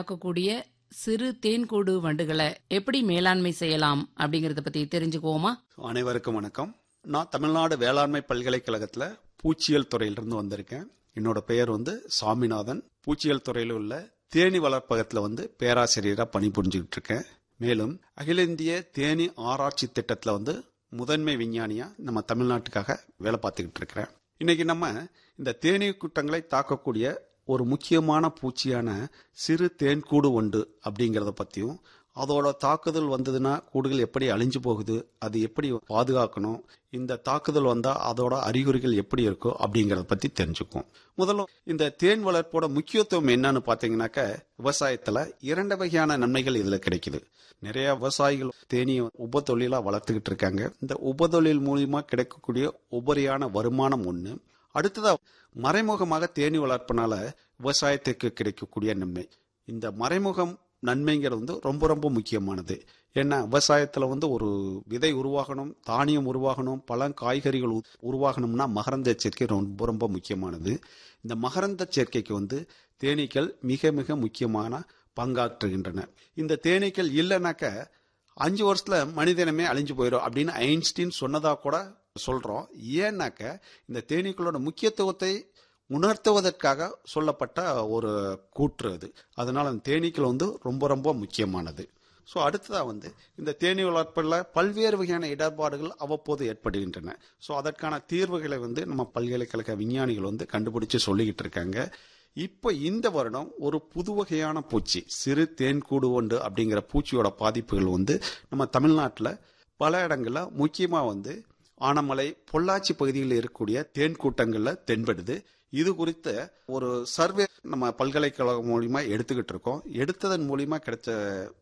தாக்கக்கூடிய சிறு தேன்கூடு வண்டுகளை எப்படி மேலாண்மை செய்யலாம் அப்படிங்கறத பத்தி தெரிஞ்சுக்குவோமா அனைவருக்கும் வணக்கம் நான் தமிழ்நாடு வேளாண்மை பல்கலைக்கழகத்துல பூச்சியல் துறையிலிருந்து வந்திருக்கேன் என்னோட பெயர் வந்து சாமிநாதன் பூச்சியல் துறையில் உள்ள தேனி வளர்ப்பகத்துல வந்து பேராசிரியரா பணிபுரிஞ்சுக்கிட்டு இருக்கேன் மேலும் அகில இந்திய தேனி ஆராய்ச்சி திட்டத்துல வந்து முதன்மை விஞ்ஞானியா நம்ம தமிழ்நாட்டுக்காக வேலை பார்த்துக்கிட்டு இருக்கிறேன் இன்னைக்கு நம்ம இந்த தேனீ கூட்டங்களை தாக்கக்கூடிய ஒரு முக்கியமான பூச்சியான சிறு தேன்கூடு ஒண்டு அப்படிங்கறத பத்தியும் அதோட தாக்குதல் வந்ததுன்னா கூடுகள் எப்படி அழிஞ்சு போகுது அது எப்படி பாதுகாக்கணும் இந்த தாக்குதல் வந்தா அதோட அறிகுறிகள் எப்படி இருக்கோ அப்படிங்கறத பத்தி தெரிஞ்சுக்கும் முதல்ல இந்த தேன் வளர்ப்போட முக்கியத்துவம் என்னன்னு பாத்தீங்கன்னாக்க விவசாயத்துல இரண்டு வகையான நன்மைகள் இதுல கிடைக்குது நிறைய விவசாயிகள் தேனியை உப தொழிலா வளர்த்துக்கிட்டு இருக்காங்க இந்த உப தொழில் மூலியமா கிடைக்கக்கூடிய உபரியான வருமானம் ஒண்ணு அடுத்ததா மறைமுகமாக தேனி வளர்ப்பனால விவசாயத்துக்கு கிடைக்கக்கூடிய நன்மை இந்த மறைமுகம் நன்மைங்கிறது வந்து ரொம்ப ரொம்ப முக்கியமானது ஏன்னா விவசாயத்துல வந்து ஒரு விதை உருவாகணும் தானியம் உருவாகணும் பழம் காய்கறிகள் உ- உருவாகணும்னா மகரந்த சேர்க்கை ரொம்ப ரொம்ப முக்கியமானது இந்த மகரந்த சேர்க்கைக்கு வந்து தேனீக்கள் மிக மிக முக்கியமான பங்காற்றுகின்றன இந்த தேனீக்கள் இல்லைனாக்க அஞ்சு வருஷத்துல மனிதனமே அழிஞ்சு போயிடும் அப்படின்னு ஐன்ஸ்டீன் சொன்னதா கூட சொல்றோம் ஏன்னாக்க இந்த தேனீக்களோட முக்கியத்துவத்தை உணர்த்துவதற்காக சொல்லப்பட்ட ஒரு கூற்று அது அதனால அந்த தேனீக்கள் வந்து ரொம்ப ரொம்ப முக்கியமானது ஸோ அடுத்ததா வந்து இந்த தேனீ வளர்ப்பில் பல்வேறு வகையான இடர்பாடுகள் அவ்வப்போது ஏற்படுகின்றன ஸோ அதற்கான தீர்வுகளை வந்து நம்ம பல்கலைக்கழக விஞ்ஞானிகள் வந்து கண்டுபிடிச்சு சொல்லிக்கிட்டு இருக்காங்க இப்போ இந்த வருடம் ஒரு புது வகையான பூச்சி சிறு தேன்கூடு ஒன்று அப்படிங்கிற பூச்சியோட பாதிப்புகள் வந்து நம்ம தமிழ்நாட்டில் பல இடங்கள்ல முக்கியமா வந்து ஆனமலை பொள்ளாச்சி பகுதியில் இருக்கக்கூடிய தேன் கூட்டங்கள்ல தென்படுது இது குறித்த ஒரு சர்வே நம்ம பல்கலைக்கழகம் மூலியமா எடுத்துக்கிட்டு இருக்கோம் எடுத்ததன் மூலியமா கிடைச்ச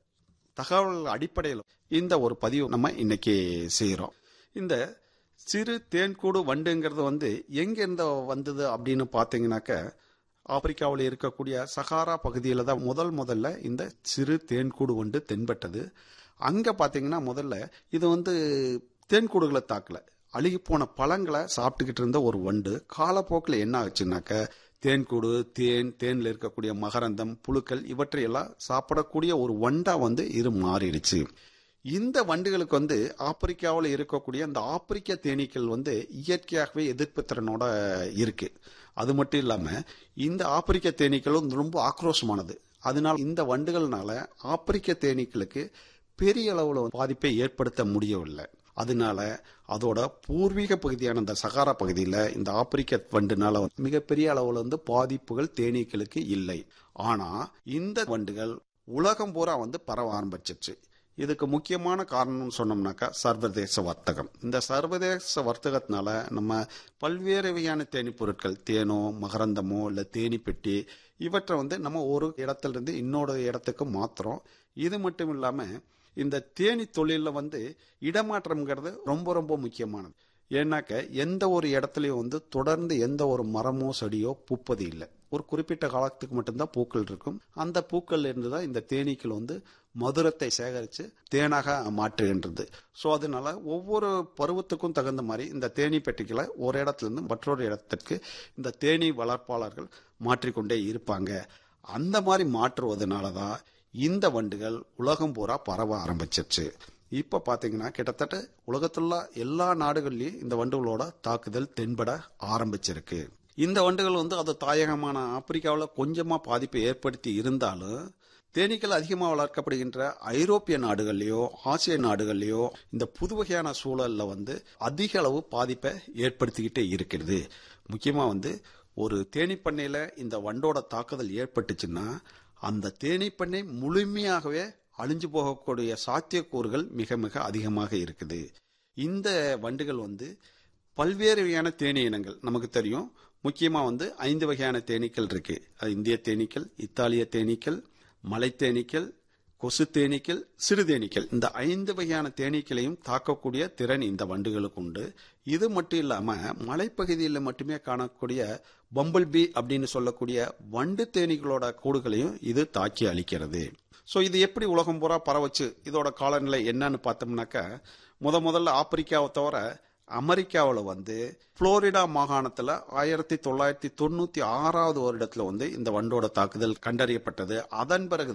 தகவல் அடிப்படையில் இந்த ஒரு பதிவு நம்ம இன்னைக்கு செய்யறோம் இந்த சிறு தேன்கூடு வண்டுங்கிறது வந்து எங்க இருந்து வந்தது அப்படின்னு பாத்தீங்கன்னாக்க ஆப்பிரிக்காவில் இருக்கக்கூடிய சகாரா பகுதியில தான் முதல் முதல்ல இந்த சிறு தேன்கூடு வண்டு தென்பட்டது அங்க பாத்தீங்கன்னா முதல்ல இது வந்து தேன்கூடுகளை தாக்கல அழுகி போன பழங்களை சாப்பிட்டுக்கிட்டு இருந்த ஒரு வண்டு காலப்போக்கில் என்ன ஆச்சுன்னாக்க தேன்கூடு தேன் தேன்ல இருக்கக்கூடிய மகரந்தம் புழுக்கள் இவற்றையெல்லாம் சாப்பிடக்கூடிய ஒரு வண்டா வந்து இது மாறிடுச்சு இந்த வண்டுகளுக்கு வந்து ஆப்பிரிக்காவில் இருக்கக்கூடிய அந்த ஆப்பிரிக்க தேனீக்கள் வந்து இயற்கையாகவே எதிர்ப்பு திறனோட இருக்கு அது மட்டும் இல்லாம இந்த ஆப்பிரிக்க தேனீக்கள் வந்து ரொம்ப ஆக்ரோஷமானது அதனால இந்த வண்டுகள்னால ஆப்பிரிக்க தேனீக்களுக்கு பெரிய அளவுல பாதிப்பை ஏற்படுத்த முடியவில்லை அதனால அதோட பூர்வீக பகுதியான இந்த சகாரா பகுதியில் இந்த ஆப்பிரிக்க வண்டுனால மிகப்பெரிய அளவுல வந்து பாதிப்புகள் தேனீக்களுக்கு இல்லை ஆனா இந்த வண்டுகள் உலகம் பூரா வந்து பரவ ஆரம்பிச்சிருச்சு இதுக்கு முக்கியமான காரணம்னு சொன்னோம்னாக்கா சர்வதேச வர்த்தகம் இந்த சர்வதேச வர்த்தகத்தினால நம்ம பல்வேறு வகையான தேனி பொருட்கள் தேனோ மகரந்தமோ இல்ல தேனி பெட்டி இவற்றை வந்து நம்ம ஒரு இடத்துல இருந்து இன்னொரு இடத்துக்கு மாத்துறோம் இது மட்டும் இல்லாம இந்த தேனி தொழில வந்து இடமாற்றம்ங்கிறது ரொம்ப ரொம்ப முக்கியமானது ஏன்னாக்க எந்த ஒரு இடத்துலயும் வந்து தொடர்ந்து எந்த ஒரு மரமோ செடியோ பூப்பது இல்லை ஒரு குறிப்பிட்ட காலத்துக்கு மட்டும்தான் பூக்கள் இருக்கும் அந்த பூக்கள் இருந்து தான் இந்த தேனீக்கள் வந்து மதுரத்தை சேகரித்து தேனாக மாற்றுகின்றது ஸோ அதனால ஒவ்வொரு பருவத்துக்கும் தகுந்த மாதிரி இந்த தேனீ பெட்டிகளை ஒரு இடத்துல இருந்து மற்றொரு இடத்திற்கு இந்த தேனீ வளர்ப்பாளர்கள் மாற்றிக்கொண்டே இருப்பாங்க அந்த மாதிரி மாற்றுவதனால தான் இந்த வண்டுகள் உலகம் பூரா பரவ ஆரம்பிச்சிருச்சு இப்ப பாத்தீங்கன்னா கிட்டத்தட்ட உலகத்துள்ள எல்லா நாடுகள்லயும் இந்த வண்டுகளோட தாக்குதல் தென்பட ஆரம்பிச்சிருக்கு இந்த வண்டுகள் வந்து அது தாயகமான ஆப்பிரிக்காவில் கொஞ்சமா பாதிப்பை ஏற்படுத்தி இருந்தாலும் தேனீக்கள் அதிகமாக வளர்க்கப்படுகின்ற ஐரோப்பிய நாடுகள்லயோ ஆசிய நாடுகள்லயோ இந்த புது வகையான சூழல்ல வந்து அதிக அளவு பாதிப்பை ஏற்படுத்திக்கிட்டே இருக்கிறது முக்கியமா வந்து ஒரு தேனீப்பண்ணையில இந்த வண்டோட தாக்குதல் ஏற்பட்டுச்சுன்னா அந்த தேனீப்பண்ணை முழுமையாகவே அழிஞ்சு போகக்கூடிய சாத்தியக்கூறுகள் மிக மிக அதிகமாக இருக்குது இந்த வண்டுகள் வந்து பல்வேறு வகையான தேனீ இனங்கள் நமக்கு தெரியும் முக்கியமா வந்து ஐந்து வகையான தேனீக்கள் இருக்கு அது இந்திய தேனீக்கள் இத்தாலிய தேனீக்கள் மலை தேனீக்கள் கொசு தேனீக்கள் சிறு தேனீக்கள் இந்த ஐந்து வகையான தேனீக்களையும் தாக்கக்கூடிய திறன் இந்த வண்டுகளுக்கு உண்டு இது மட்டும் இல்லாம மலைப்பகுதியில் மட்டுமே காணக்கூடிய பம்பிள் பி அப்படின்னு சொல்லக்கூடிய வண்டு தேனீக்களோட கூடுகளையும் இது தாக்கி அழிக்கிறது ஸோ இது எப்படி உலகம் பூரா பரவச்சு இதோட காலநிலை என்னன்னு பார்த்தோம்னாக்கா முத முதல்ல ஆப்பிரிக்காவை தவிர அமெரிக்காவில் வந்து புளோரிடா மாகாணத்தில் ஆயிரத்தி தொள்ளாயிரத்தி தொண்ணூத்தி ஆறாவது வருடத்துல வந்து இந்த வண்டோட தாக்குதல் கண்டறியப்பட்டது அதன் பிறகு